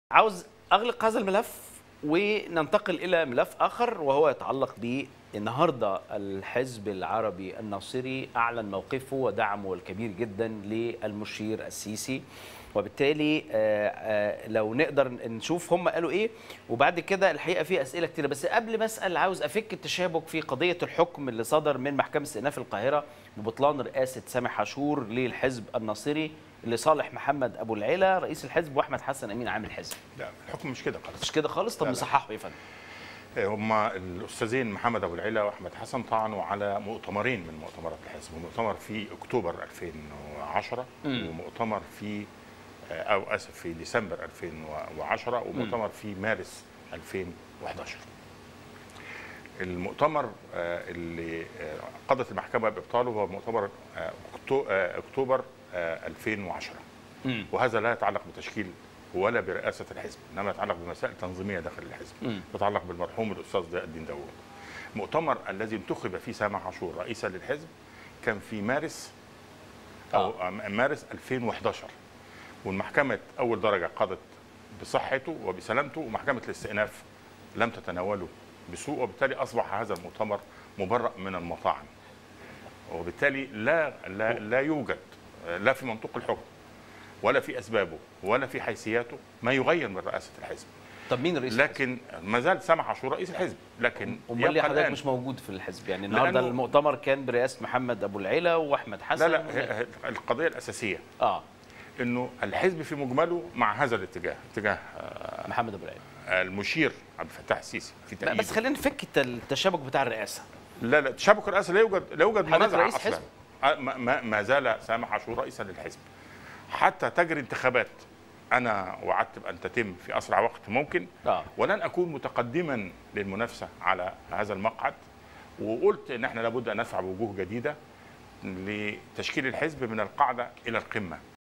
عاوز اغلق هذا الملف وننتقل الى ملف اخر وهو يتعلق بالنهارده الحزب العربي الناصري اعلن موقفه ودعمه الكبير جدا للمشير السيسي وبالتالي آه، آه، لو نقدر نشوف هم قالوا ايه وبعد كده الحقيقه في اسئله كتيره بس قبل ما اسال عاوز افك التشابك في قضيه الحكم اللي صدر من محكمه استئناف القاهره ببطلان رئاسه سامح عاشور للحزب الناصري لصالح محمد ابو العيله رئيس الحزب واحمد حسن امين عام الحزب لا الحكم مش كده خالص مش كده خالص طب لا، لا. نصححه يا فندم هم الاستاذين محمد ابو العلا واحمد حسن طعنوا على مؤتمرين من مؤتمرات الحزب مؤتمر في اكتوبر 2010 مم. ومؤتمر في او اسف في ديسمبر 2010 ومؤتمر في مارس 2011 المؤتمر آه، اللي آه، قضت المحكمه بابطاله هو مؤتمر آه، أكتو- آه، اكتوبر آه، 2010 مم. وهذا لا يتعلق بتشكيل ولا برئاسه الحزب انما يتعلق بمسائل تنظيميه داخل الحزب مم. تتعلق بالمرحوم الاستاذ ضياء الدين داوود المؤتمر الذي انتخب فيه سامح عاشور رئيسا للحزب كان في مارس او آه. مارس 2011 والمحكمه اول درجه قضت بصحته وبسلامته ومحكمه الاستئناف لم تتناوله بسوء وبالتالي اصبح هذا المؤتمر مبرأ من المطاعن وبالتالي لا لا لا يوجد لا في منطوق الحكم ولا في اسبابه ولا في حيثياته ما يغير من رئاسه الحزب طب مين رئيس الحزب؟ لكن ما زال سامح عاشور رئيس الحزب لكن امال ليه يبقى حضرتك الآن- مش موجود في الحزب يعني النهارده لأنه- المؤتمر كان برئاسه محمد ابو العيله واحمد حسن لا لا هي- هي القضيه الاساسيه اه انه الحزب في مجمله مع هذا الاتجاه اتجاه محمد ابو العيله المشير عبد الفتاح السيسي في لا تأييده بس خلينا نفك الت- التشابك بتاع الرئاسه لا لا تشابك الرئاسه لا يوجد لا يوجد حضرتك منازع رئيس اصلا حزب. آه، ما, ما, ما زال سامح عاشور رئيسا للحزب حتى تجري انتخابات انا وعدت بان تتم في اسرع وقت ممكن اه ولن اكون متقدما للمنافسه على هذا المقعد وقلت ان احنا لابد ان ندفع بوجوه جديده لتشكيل الحزب من القاعده الى القمه